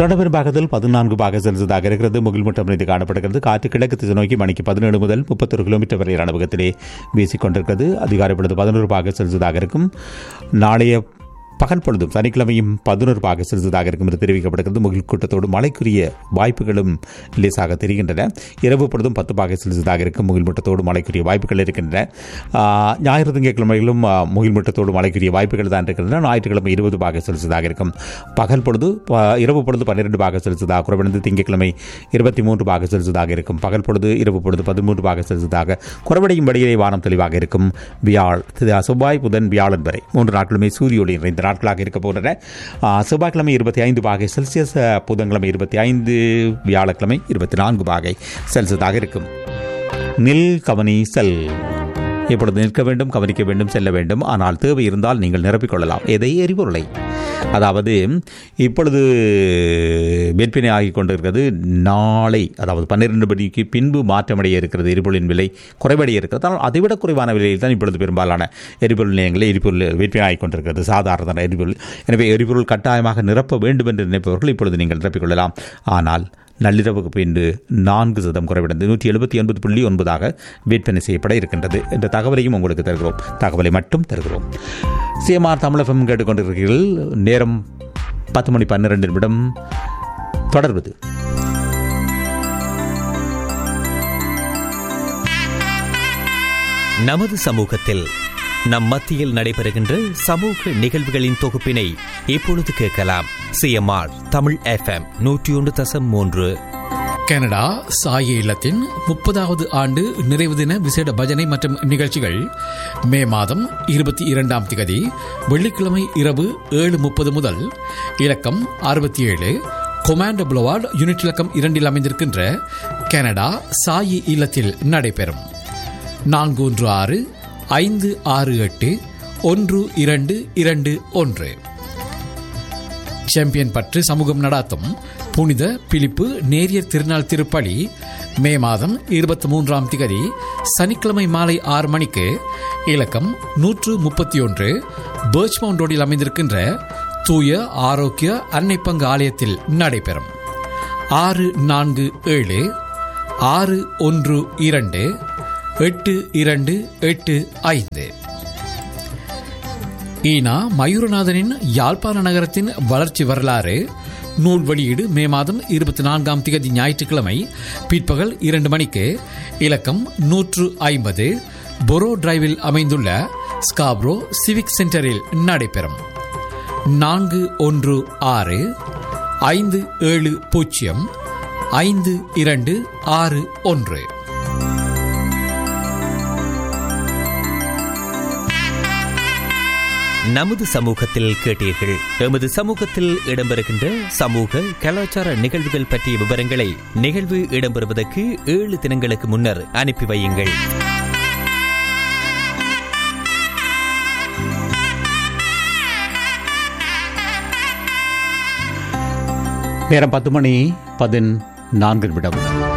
தொடர்பெரும் பாகத்தில் பதினான்கு பாக செல்சியஸாக இருக்கிறது முகில் மூட்டம் நிறைந்து காணப்படுகிறது காற்று கிழக்கு திசை நோக்கி மணிக்கு பதினேழு முதல் முப்பத்தொரு கிலோமீட்டர் வரை அனுபவத்திலே வீசிக்கொண்டிருக்கிறது அதிகாரப்படுது பதினோரு பாக செல்சியஸாக இருக்கும் நாளைய பகல் பொழுதும் சனிக்கிழமையும் பதினோரு பாக செல்சியஸாக இருக்கும் என்று தெரிவிக்கப்படுகிறது முகில் கூட்டத்தோடு மழைக்குரிய வாய்ப்புகளும் லேசாக தெரிகின்றன இரவு பொழுதும் பத்து பாக செல்சியஸாக இருக்கும் முகில் மூட்டத்தோடு மழைக்குரிய வாய்ப்புகள் இருக்கின்றன ஆ, ஞாயிறு திங்கட்கிழமைகளும் ஆ, முகில் மூட்டத்தோடு மழைக்குரிய வாய்ப்புகள் தான் இருக்கின்றன ஞாயிற்றுக்கிழமை இருபது பாக செல்சியஸாக இருக்கும் பகல் பொழுது ப- இரவு பொழுது பன்னிரெண்டு பாக செல்சியஸாக குறைவடைந்து திங்கட்கிழமை இருபத்தி மூன்று பாக செல்சியஸாக இருக்கும் பகல் பொழுது இரவு பொழுது பதிமூன்று பாக செல்சியஸாக குறைவடையும் வழியிலே வானம் தெளிவாக இருக்கும் வியாழ் திரு- செவ்வாய் புதன் வியாழன் வரை மூன்று நாட்களுமே சூரிய ஒளி நிறைந்த நாட்களாக இருக்க போகின்றன ஆ, செவ்வாய்க்கிழமை இருபத்தி ஐந்து பாகை செல்சியஸ் ஆ, புதன்கிழமை இருபத்தி ஐந்து வியாழக்கிழமை இருபத்தி நான்கு பாகை செல்சியஸாக இருக்கும் நில் கவனி செல் இப்பொழுது நிற்க வேண்டும் கவனிக்க வேண்டும் செல்ல வேண்டும் ஆனால் தேவை இருந்தால் நீங்கள் நிரப்பிக் கொள்ளலாம் எதை எரிபொருளை அதாவது இப்பொழுது விற்பனை ஆகிக் கொண்டிருக்கிறது நாளை அதாவது பன்னிரண்டு மணிக்கு பின்பு மாற்றமடைய இருக்கிறது எரிபொருளின் விலை குறைவடைய இருக்கிறது ஆனால் அதைவிட குறைவான விலையில் தான் இப்பொழுது பெரும்பாலான எரிபொருள் நிலையங்களில் எரிபொருள் விற்பனை ஆகிக் கொண்டிருக்கிறது சாதாரண எரிபொருள் எனவே எரிபொருள் கட்டாயமாக நிரப்ப வேண்டும் என்று நினைப்பவர்கள் இப்பொழுது நீங்கள் நிரப்பிக் கொள்ளலாம் ஆனால் நள்ளிரவுக்கு பின்பு நான்கு சதம் குறைவடைந்து நூற்றி எழுபத்தி ஒன்பது புள்ளி ஒன்பதாக விற்பனை செய்யப்பட இருக்கின்றது என்ற தகவலையும் உங்களுக்கு தருகிறோம் தகவலை மட்டும் தருகிறோம் சிஎம்ஆர் தமிழகம் கேட்டுக்கொண்டிருக்கிறீர்கள் நேரம் பத்து மணி பன்னிரண்டு நிமிடம் தொடர்வது நமது சமூகத்தில் நம் மத்தியில் நடைபெறுகின்ற சமூக நிகழ்வுகளின் தொகுப்பினை இப்பொழுது கேட்கலாம் சிஎம்ஆர் தமிழ் எஃப்எம் நூற்றி ஒன்று தசம் மூன்று கனடா சாய இல்லத்தின் முப்பதாவது ஆண்டு நிறைவு தின விசேட பஜனை மற்றும் நிகழ்ச்சிகள் மே மாதம் இருபத்தி இரண்டாம் திகதி வெள்ளிக்கிழமை இரவு ஏழு முப்பது முதல் இலக்கம் அறுபத்தி ஏழு கொமாண்டோ புலவார்டு யூனிட் இலக்கம் இரண்டில் அமைந்திருக்கின்ற கனடா சாயி இல்லத்தில் நடைபெறும் நான்கு ஒன்று ஆறு ஐந்து ஆறு எட்டு ஒன்று இரண்டு இரண்டு ஒன்று சாம்பியன் பற்று சமூகம் நடாத்தும் புனித பிலிப்பு நேரியர் திருநாள் திருப்பலி மே மாதம் இருபத்தி மூன்றாம் திகதி சனிக்கிழமை மாலை ஆறு மணிக்கு இலக்கம் நூற்று முப்பத்தி ஒன்று பேர்ச்மவுண்ட் ரோடில் அமைந்திருக்கின்ற தூய ஆரோக்கிய அன்னை பங்கு ஆலயத்தில் நடைபெறும் ஆறு நான்கு ஏழு ஆறு ஒன்று இரண்டு எட்டு இரண்டு எட்டு ஐந்து ஈனா மயூரநாதனின் யாழ்ப்பாண நகரத்தின் வளர்ச்சி வரலாறு நூல் வெளியீடு மே மாதம் இருபத்தி நான்காம் திகதி ஞாயிற்றுக்கிழமை பிற்பகல் இரண்டு மணிக்கு இலக்கம் நூற்று ஐம்பது பொரோ டிரைவில் அமைந்துள்ள ஸ்காப்ரோ சிவிக் சென்டரில் நடைபெறும் நான்கு ஒன்று ஆறு ஐந்து ஏழு பூஜ்ஜியம் ஐந்து இரண்டு ஆறு ஒன்று நமது சமூகத்தில் கேட்டீர்கள் எமது சமூகத்தில் இடம்பெறுகின்ற சமூக கலாச்சார நிகழ்வுகள் பற்றிய விவரங்களை நிகழ்வு இடம்பெறுவதற்கு ஏழு தினங்களுக்கு முன்னர் அனுப்பி வையுங்கள் நேரம் பத்து மணி பதினான்கு நிமிடம்